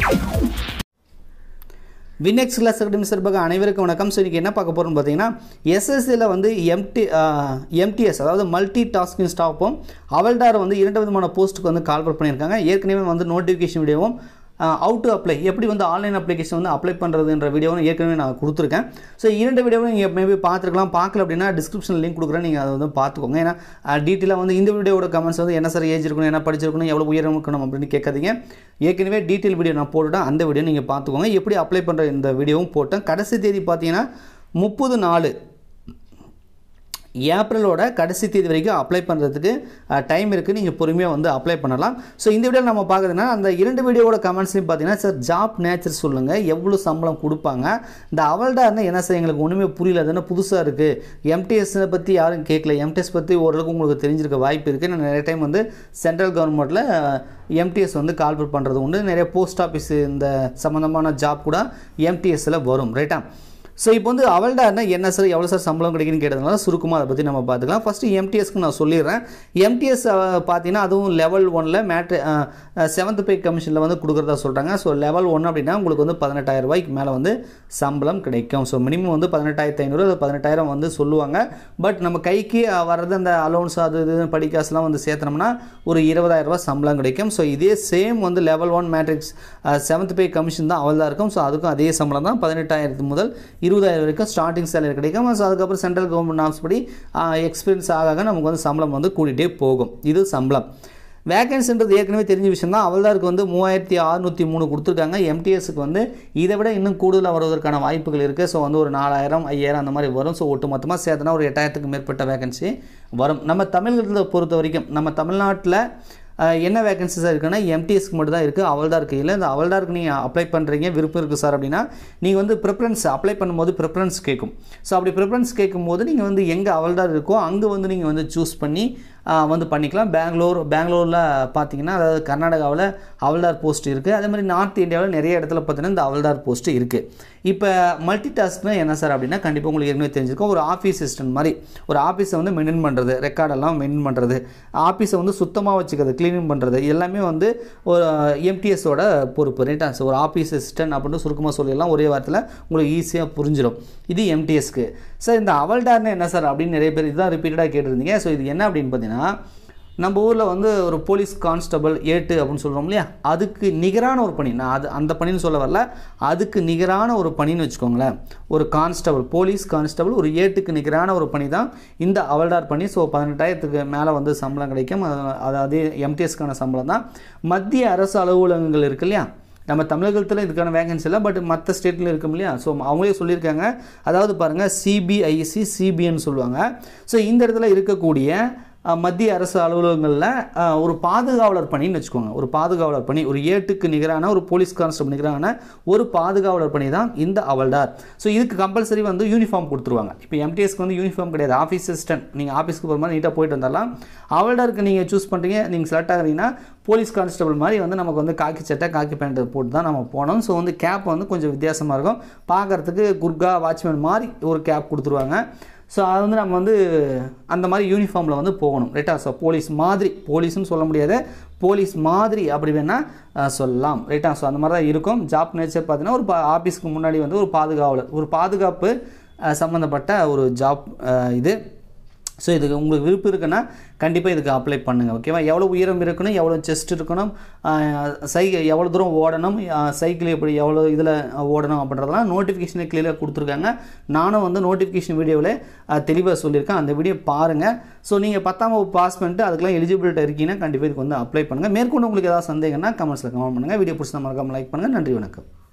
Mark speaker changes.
Speaker 1: வினெக்ஸ் class academy சார்பாக அனைவருக்கும் வணக்கம் ஸோ இன்றைக்கி என்ன பார்க்க போகிறோம்னு பார்த்தீங்கன்னா எஸ்எஸ்சியில் வந்து எம்டி எம்டிஎஸ் அதாவது மல்டி டாஸ்கிங் ஸ்டாஃபும் அவல்டார் வந்து இரண்டு விதமான போஸ்ட்டுக்கு வந்து கால் பண்ணியிருக்காங்க ஏற்கனவே வந்து நோட்டிஃபிகேஷன் வீடியோவும் அவுட் டு அப்ளை எப்படி வந்து ஆன்லைன் அப்ளிகேஷன் வந்து அப்ளை பண்ணுறதுன்ற வீடியோவும் ஏற்கனவே நான் கொடுத்துருக்கேன் ஸோ இரண்டு வீடியோவும் நீங்கள் மேபி பார்த்துருக்கலாம் பார்க்கல அப்படின்னா டிஸ்கிரிப்ஷன் லிங்க் கொடுக்குறேன் நீங்கள் அதை வந்து பார்த்துக்கோங்க ஏன்னா டீட்டெயிலாக வந்து இந்த வீடியோட கமெண்ட்ஸ் வந்து என்ன சார் ஏஜ் இருக்கணும் என்ன படிச்சிருக்கணும் எவ்வளோ உயரம் இருக்கணும் அப்படின்னு கேட்காதீங்க ஏற்கனவே டீட்டெயில் வீடியோ நான் போட்டுட்டேன் அந்த வீடியோ நீங்கள் பார்த்துக்கோங்க எப்படி அப்ளை பண்ணுற இந்த வீடியோவும் போட்டேன் கடைசி தேதி பார்த்தீங்கன்னா முப்பது நாலு ஏப்ரலோட கடைசி தேதி வரைக்கும் அப்ளை பண்ணுறதுக்கு டைம் இருக்குது நீங்கள் பொறுமையாக வந்து அப்ளை பண்ணலாம் ஸோ இந்த வீடியோவில் நம்ம பார்க்குறதுனா அந்த இரண்டு வீடியோவோட கமெண்ட்ஸ்லையும் பார்த்தீங்கன்னா சார் ஜாப் நேச்சர் சொல்லுங்கள் எவ்வளோ சம்பளம் கொடுப்பாங்க இந்த அவல்டா இருந்தால் என்ன சார் எங்களுக்கு ஒன்றுமே புரியல அது என்ன புதுசாக இருக்குது எம்டிஎஸ்ஸை பற்றி யாரும் கேட்கல எம்டிஎஸ் பற்றி ஓரளவுக்கு உங்களுக்கு தெரிஞ்சிருக்க வாய்ப்பு இருக்குது நான் நிறைய டைம் வந்து சென்ட்ரல் கவர்மெண்ட்டில் எம்டிஎஸ் வந்து கால் பண்ணுறது உண்டு நிறைய போஸ்ட் ஆஃபீஸ் இந்த சம்மந்தமான ஜாப் கூட எம்டிஎஸ்ஸில் வரும் ரைட்டா ஸோ இப்போ வந்து அவள்டானா என்ன சார் எவ்வளோ சார் சம்பளம் கிடைக்குன்னு கேட்டதுனால சுருக்கமாக அதை பற்றி நம்ம பார்த்துக்கலாம் ஃபஸ்ட்டு எம்டிஎஸ்க்கு நான் சொல்லிடுறேன் எம்டிஎஸ் பார்த்தீங்கன்னா அதுவும் லெவல் ஒனில் மேட்ரு செவன்த் பே கமிஷனில் வந்து கொடுக்குறதா சொல்கிறாங்க ஸோ லெவல் ஒன் அப்படின்னா உங்களுக்கு வந்து பதினெட்டாயிரம் ரூபாய்க்கு மேலே வந்து சம்பளம் கிடைக்கும் ஸோ மினிமம் வந்து பதினெட்டாயிரத்து ஐநூறு அது பதினெட்டாயிரம் வந்து சொல்லுவாங்க பட் நம்ம கைக்கு வர்றது அந்த அலோன்ஸ் அது இது படிக்காசுலாம் வந்து சேர்த்தனோம்னா ஒரு இருபதாயிரம் ரூபாய் சம்பளம் கிடைக்கும் ஸோ இதே சேம் வந்து level one matrix seventh pay commission தான் அவள் தான் இருக்கும் ஸோ அதுக்கும் அதே சம்பளம் தான் பதினெட்டாயிரத்து முதல் இருபதாயிரம் வரைக்கும் ஸ்டார்டிங் சேலரி கிடைக்கும் ஸோ அதுக்கப்புறம் சென்ட்ரல் கவர்மெண்ட் நாம்ஸ் படி எக்ஸ்பீரியன்ஸ் ஆக ஆக நமக்கு வந்து சம்பளம் வந்து கூட்டிகிட்டே போகும் இது சம்பளம் வேகன்சின்றது ஏற்கனவே தெரிஞ்ச விஷயம் தான் அவள்தாருக்கு வந்து மூவாயிரத்தி அறுநூற்றி மூணு கொடுத்துருக்காங்க எம்டிஎஸ்க்கு வந்து இதை விட இன்னும் கூடுதலாக வருவதற்கான வாய்ப்புகள் இருக்குது ஸோ வந்து ஒரு நாலாயிரம் ஐயாயிரம் அந்த மாதிரி வரும் ஸோ ஒட்டு மொத்தமாக சேர்த்தனா ஒரு எட்டாயிரத்துக்கு மேற்பட்ட வேகன்சி வரும் நம்ம தமிழகத்தை பொறுத்த வரைக்கும் நம்ம தமிழ்நாட்டில் என்ன வேகன்சிஸாக இருக்குன்னா எம்டிஎஸ்க்கு மட்டும் தான் இருக்குது அவள்தார் கையில் இந்த அவள்தாருக்கு நீங்கள் அப்ளை பண்ணுறீங்க விருப்பம் இருக்குது சார் அப்படின்னா நீங்கள் வந்து ப்ரிஃபரன்ஸ் அப்ளை பண்ணும்போது ப்ரிஃபரன்ஸ் கேட்கும் ஸோ அப்படி ப்ரிஃபரன்ஸ் கேட்கும்போது நீங்கள் வந்து எங்கே அவள்தார் இருக்கோ அங்கே வந்து நீங்கள் வந்து சூஸ் பண்ணி வந்து பண்ணிக்கலாம் பெங்களூர் பெங்களூரில் பார்த்தீங்கன்னா அதாவது கர்நாடகாவில் அவல்தார் போஸ்ட் இருக்குது அதே மாதிரி நார்த் இந்தியாவில் நிறைய இடத்துல பார்த்தீங்கன்னா இந்த அவல்தார் போஸ்ட்டு இருக்குது இப்போ மல்டி டாஸ்க்னா என்ன சார் அப்படின்னா கண்டிப்பாக உங்களுக்கு ஏற்கனவே தெரிஞ்சிருக்கும் ஒரு ஆஃபீஸ் அசிஸ்டன்ட் மாதிரி ஒரு ஆஃபீஸை வந்து மெயின்டைன் பண்ணுறது ரெக்கார்டெல்லாம் மெயின்டைன் பண்ணுறது ஆஃபீஸை வந்து சுத்தமாக வச்சுக்கிறது க்ளீனிங் பண்ணுறது எல்லாமே வந்து ஒரு எம்டிஎஸோட பொறுப்பு ரைட்டா ஸோ ஒரு ஆஃபீஸ் அசிஸ்டன்ட் அப்படின்னு சுருக்கமாக சொல்லிடலாம் ஒரே வாரத்தில் உங்களுக்கு ஈஸியாக புரிஞ்சிடும் இது எம்டிஎஸ்க்கு சார் இந்த அவல்டார்னு என்ன சார் அப்படின்னு நிறைய பேர் இதுதான் ரிப்பீட்டடாக கேட்டிருந்தீங்க ஸோ இது என்ன அப்படின்னு பார்த்தீங்கன்னா நம்ம ஊரில் வந்து ஒரு போலீஸ் கான்ஸ்டபிள் ஏட்டு அப்படின்னு சொல்கிறோம் இல்லையா அதுக்கு நிகரான ஒரு பணி நான் அது அந்த பணின்னு சொல்ல வரல அதுக்கு நிகரான ஒரு பணின்னு வச்சுக்கோங்களேன் ஒரு கான்ஸ்டபிள் போலீஸ் கான்ஸ்டபிள் ஒரு ஏட்டுக்கு நிகரான ஒரு பணி தான் இந்த அவல்டார் பணி ஸோ பதினெட்டாயிரத்துக்கு மேலே வந்து சம்பளம் கிடைக்கும் அது அதே எம்டிஎஸ்க்கான சம்பளம் தான் மத்திய அரசு அலுவலகங்கள் இருக்கு இல்லையா நம்ம தமிழகத்தில் இதுக்கான வேகன்சி இல்லை பட் மற்ற ஸ்டேட்டில் இருக்கும் இல்லையா ஸோ அவங்களே சொல்லியிருக்காங்க அதாவது பாருங்கள் சிபிஐசி சிபிஎன்னு சொல்லுவாங்க ஸோ இந்த இடத்துல இருக்கக்கூடிய மத்திய அரசு அலுவலகங்களில் ஒரு பாதுகாவலர் பணின்னு வச்சுக்கோங்க ஒரு பாதுகாவலர் பணி ஒரு ஏட்டுக்கு நிகரான ஒரு போலீஸ் கான்ஸ்டபிள் நிகரான ஒரு பாதுகாவலர் பணி தான் இந்த அவல்டார் ஸோ இதுக்கு கம்பல்சரி வந்து யூனிஃபார்ம் கொடுத்துருவாங்க இப்போ எம்டிஎஸ்க்கு வந்து யூனிஃபார்ம் கிடையாது ஆஃபீஸ் அசிஸ்டன்ட் நீங்கள் ஆஃபீஸ்க்கு போகிற மாதிரி நீட்டாக போயிட்டு வந்தாலாம் அவல்டாருக்கு நீங்கள் சூஸ் பண்ணுறீங்க நீங்கள் செலக்ட் ஆகிறீங்கன்னா போலீஸ் கான்ஸ்டபிள் மாதிரி வந்து நமக்கு வந்து காக்கி சட்டை காக்கி பேண்ட் போட்டு தான் நம்ம போனோம் ஸோ வந்து கேப் வந்து கொஞ்சம் வித்தியாசமாக இருக்கும் பார்க்குறதுக்கு குர்கா வாட்ச்மேன் மாதிரி ஒரு கேப் கொடுத்துருவாங்க ஸோ அது வந்து நம்ம வந்து அந்த மாதிரி யூனிஃபார்மில் வந்து போகணும் ரைட்டா ஸோ போலீஸ் மாதிரி போலீஸ்னு சொல்ல முடியாது போலீஸ் மாதிரி அப்படி வேணால் சொல்லலாம் ரைட்டா ஸோ அந்த மாதிரி தான் இருக்கும் ஜாப் நேச்சர் பார்த்தீங்கன்னா ஒரு ஆஃபீஸ்க்கு முன்னாடி வந்து ஒரு பாதுகாவலர் ஒரு பாதுகாப்பு சம்மந்தப்பட்ட ஒரு ஜாப் இது ஸோ இதுக்கு உங்களுக்கு விருப்பம் இருக்குன்னா கண்டிப்பாக இதுக்கு அப்ளை பண்ணுங்கள் ஓகேவா எவ்வளோ உயரம் இருக்கணும் எவ்வளோ செஸ்ட் இருக்கணும் சைக்கிள் எவ்வளோ தூரம் ஓடணும் சைக்கிள் எப்படி எவ்வளோ இதில் ஓடணும் அப்படின்றதெல்லாம் நோட்டிஃபிகேஷனை கிளியராக கொடுத்துருக்காங்க நானும் வந்து நோட்டிஃபிகேஷன் வீடியோவில் தெளிவாக சொல்லியிருக்கேன் அந்த வீடியோ பாருங்கள் ஸோ நீங்கள் பத்தாம் வகுப்பு பாஸ் பண்ணிட்டு அதுக்கெல்லாம் எலிஜிபிலிட்டி இருக்கீங்கன்னா கண்டிப்பாக இதுக்கு வந்து அப்ளை பண்ணுங்கள் மேற்கொண்டு உங்களுக்கு ஏதாவது சந்தேகம்னா கமெண்ட்ஸில் கமெண்ட் பண்ணுங்கள் வீடியோ பிடிச்சா மறக்காமல் லைக் பண்ணுங்கள் நன்றி வணக்கம்